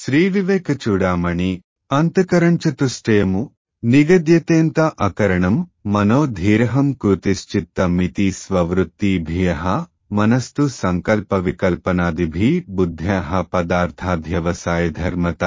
శ్రీ వివేక చూడామణి అంతకరంచతుష్టయము నిగద్యతేంత అకరణం మనోధీరహం కూతిశ్చిత్తమితి స్వవృత్తిభ్య మనస్తు సంకల్ప వికల్పనాదిభి బుద్ధ్య పదార్థాధ్యవసాయధర్మత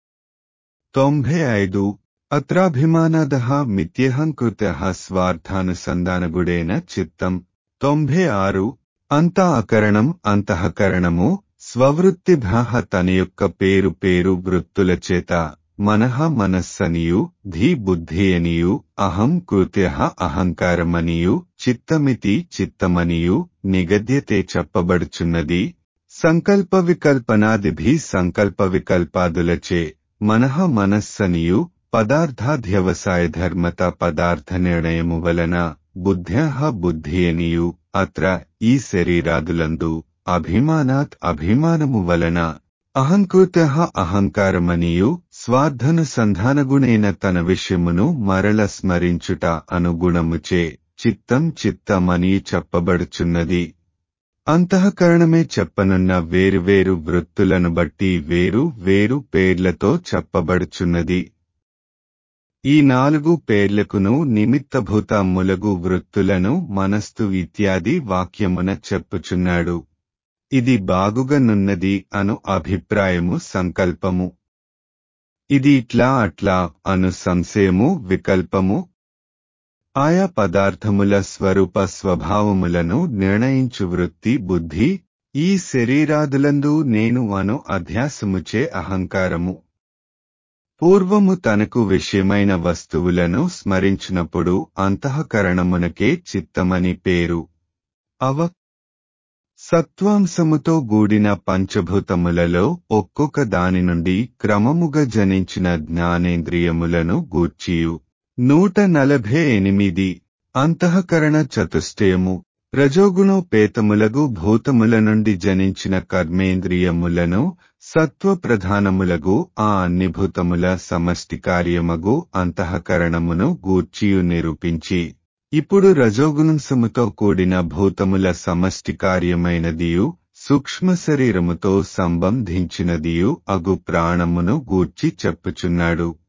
తొంభై ఐదు అత్రాభిమానాద మిథ్యహంకృత స్వార్థానుసంధానగుడేన చిత్తం తొంభై ఆరు అంతా అకరణం అంతఃకరణము స్వవృత్తిభ్య తన యొక్క పేరు పేరు వృత్తుల చేత మనః మనస్సనియు ధీ బుద్ధి అనియు అహం కృత్య అహంకారమనియు చిత్తమితి చిత్తమనియు నిగద్యతే చెప్పబడుచున్నది సంకల్ప వికల్పనాదిభి సంకల్ప వికల్పాదులచే మనః మనస్సనియు పదార్థాధ్యవసాయ ధర్మత పదార్థ నిర్ణయము వలన బుద్ధ్య బుద్ధియనియు అత్ర ఈ శరీరాదులందు అభిమానాత్ అభిమానము వలన అహంకృత అహంకారమనియు స్వార్థనుసంధానగుణేన తన విషయమును మరల స్మరించుట అనుగుణముచే చిత్తం చిత్తమని చెప్పబడుచున్నది అంతఃకరణమే చెప్పనున్న వేరువేరు వృత్తులను బట్టి వేరు వేరు పేర్లతో చెప్పబడుచున్నది ఈ నాలుగు పేర్లకును నిమిత్తభూత ములగు వృత్తులను మనస్తు ఇత్యాది వాక్యమున చెప్పుచున్నాడు ఇది బాగుగనున్నది అను అభిప్రాయము సంకల్పము ఇది ఇట్లా అట్లా అను సంశయము వికల్పము ఆయా పదార్థముల స్వరూప స్వభావములను నిర్ణయించు వృత్తి బుద్ధి ఈ శరీరాదులందు నేను అను అధ్యాసముచే అహంకారము పూర్వము తనకు విషయమైన వస్తువులను స్మరించినప్పుడు అంతఃకరణమునకే చిత్తమని పేరు అవ సత్వాంశముతో గూడిన పంచభూతములలో ఒక్కొక్క దాని నుండి క్రమముగా జనించిన జ్ఞానేంద్రియములను గూర్చియు నూట నలభై ఎనిమిది అంతఃకరణ చతుష్టయము రజోగుణోపేతములగు భూతముల నుండి జనించిన కర్మేంద్రియములను సత్వ ప్రధానములగు ఆ అన్ని భూతముల సమష్టి కార్యమగు అంతఃకరణమును గూర్చియు నిరూపించి ఇప్పుడు రజోగుణంసముతో కూడిన భూతముల సమష్టి కార్యమైనదియు సూక్ష్మ శరీరముతో సంబంధించినదియు అగు ప్రాణమును గూర్చి చెప్పుచున్నాడు